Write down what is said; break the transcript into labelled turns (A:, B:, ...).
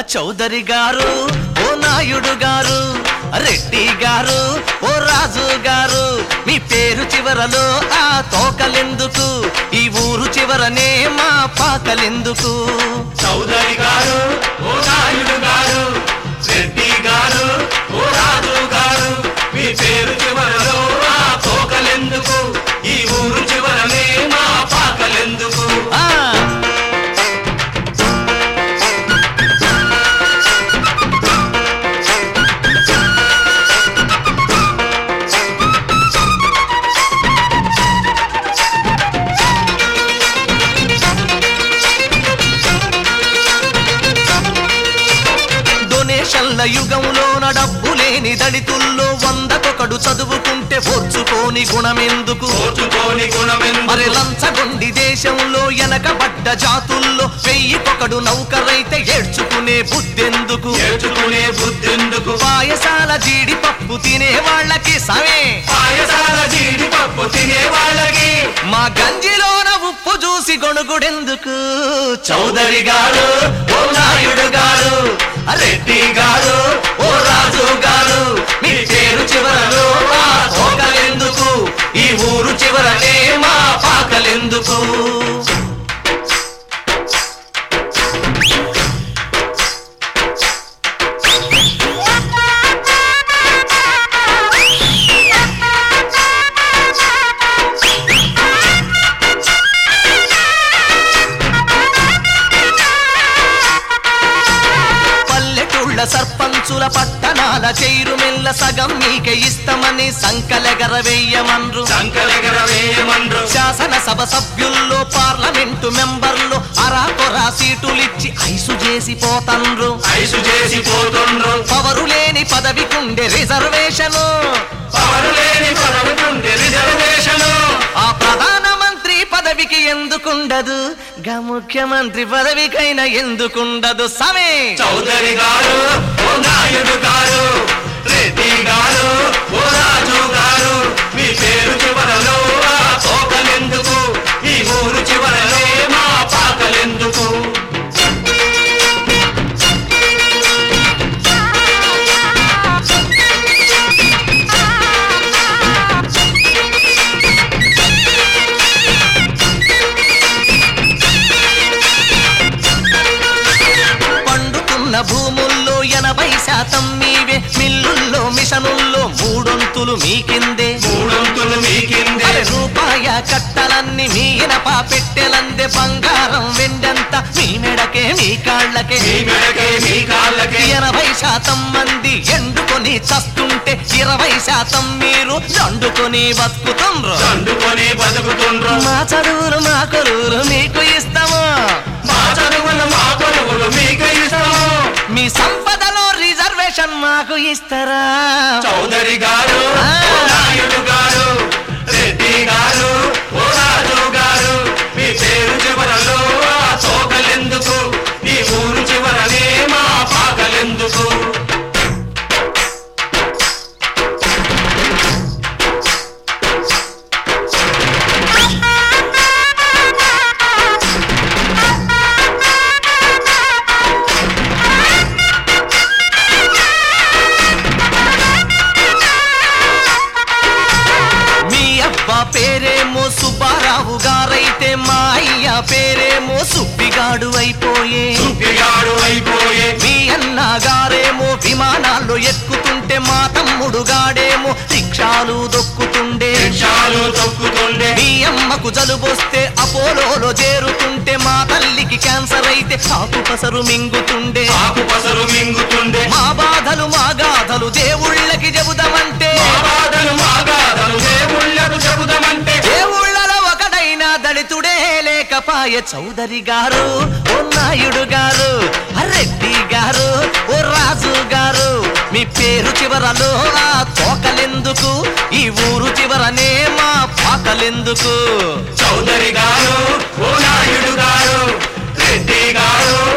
A: చౌదరి గారు ఓ నాయుడు గారు రెడ్డి గారు ఓ రాజు గారు మీ పేరు చివరలో ఆ తోకలెందుకు ఈ ఊరు చివరనే మా పాకలెందుకు
B: చౌదరి గారు ఓ నాయుడు గారు రెడ్డి గారు ఓ రాజు గారు మీ పేరు చివరలో ఆ తోకలెందుకు ఈ ఊరు చివరనే మా పాకలెందుకు
A: ఆ డొనేషన్ల యుగంలోన డబ్బు లేని దళితుల్లో వందకొకడు చదువుకుంటే ఓర్చుకోని గుణమెందుకు
B: ఓర్చుకోని
A: మరి
B: గుణమెందుకు
A: లంచగొండి దేశంలో వెనకబడ్డ జాతుల్లో వెయ్యికొకడు నౌకరైతే ఏడ్చుకునే బుద్ధెందుకు
B: నేర్చుకునే బుద్ధెందుకు
A: పాయసాల జీడిపప్పు తినే వాళ్ళకి సమే
B: పాయసాల జీడిపప్పు తినే వాళ్ళకి
A: మా గంజిలోన ఉప్పు చూసి గొణుగుడెందుకు
B: చౌదరి గారు ఓ నాయుడు గారు రెడ్డి గారు ఓ రాజు గారు మీ పేరు చివరలో ఆ తోకలెందుకు ఈ ఊరు చివరనే మా పాకలెందుకు
A: పల్లెటూళ్ళ సర్పంచుల పట్టణాల చైరు మెల్ల సగం మీకే ఇస్తామని సంకలెగర వెయ్యమన్రు
B: సంకలెగర వేయమండ్రు
A: శాసనసభ సభ్యుల్లో పార్లమెంటు మెంబర్లు అరాకొరా సీటులిచ్చి ఐసు చేసి పోతండ్రు
B: ఐసు చేసి పోతుండ్రు
A: పవరు లేని పదవికుండే రిజర్వేషను
B: పవరు లేని పదవుకుంటే రిజర్వేషను
A: ఆ ప్రధానమంత్రి పదవికి ఎందుకుండదు గా ముఖ్యమంత్రి పదవికైనా ఎందుకుండదు సమే
B: చౌదరి గారు ఓ నాయుడు గారు రెడ్డి గారు ఓ రాజు గారు మీ పేరు చివరలో ఆ తోకలెందుకు ఈ ఊరు చివరలో మా పాకలెందుకు
A: పండుతున్న భూముల్లో ఎనభై శాతం మీవే మిల్లుల్లో మిషనుల్లో మూడొంతులు మీకిందే
B: మూడొంతులు మీకిందే
A: అరే రూపాయ కట్టలన్నీ మీ ఇనప పెట్టెలందే బంగారం వెండంత మీ మెడకే మీ కాళ్ళకే
B: మీ మెడకే మీ కాళ్ళకే
A: ఎనభై శాతం మంది ఎండుకొని చస్తుంటే ఇరవై శాతం మీరు దండుకొని బతుకుతుండ్రు
B: దండుకొని బతుకుతుండ్రు
A: మా చదువులు మా కొలువులు మీకు ఇస్తాము
B: మా చదువులు మా కొలువులు మీకు ఇస్తాము
A: మీ సంపదలో రిజర్వేషన్ మాకు ఇస్తారా
B: చౌదరి గారు ఓ నాయుడు గారు రెడ్డి గారు ఓ రాజు గారు మీ పేరు చివరలో ఆ తోకలెందుకు ఈ ఊరు చివరనే మా పాకలెందుకు
A: మీ అబ్బ పేరేమో సుబ్బారావు గారైతే మా అయ్య పేరేమో సుబ్బిగాడు అయిపోయే
B: సుప్పిగాడు అయిపోయే
A: మీ అన్న గారేమో విమానాల్లో ఎక్కుతుంటే మా తమ్ముడు గాడేమో రిక్షాలు దొక్కుతుండే
B: రిక్షాలు తొక్కుతుండే
A: మీ అమ్మకు జలుబొస్తే అపోలోలో చేరుతుంటే మా తల్లికి క్యాన్సర్ అయితే ఆకు పసరు మింగుతుండే
B: ఆకు పసరు మింగుతుండే
A: మా బాధలు మా గాథలు దేవుళ్ళకి చెబుదామంటే
B: మా బాధలు మా గాథలు దేవుళ్ళకు చెబుదామంటే
A: దేవుళ్ళలో ఒకడైనా దళితుడే లేకపాయ చౌదరి గారు ఓ నాయుడు గారు రెడ్డి గారు ఓ రాజు గారు మీ పేరు చివరలో ఆ తోకలెందుకు ఈ ఊరు చివరనే మా పాకలెందుకు
B: చౌదరి గారు ఓ నాయుడు గారు రెడ్డి గారు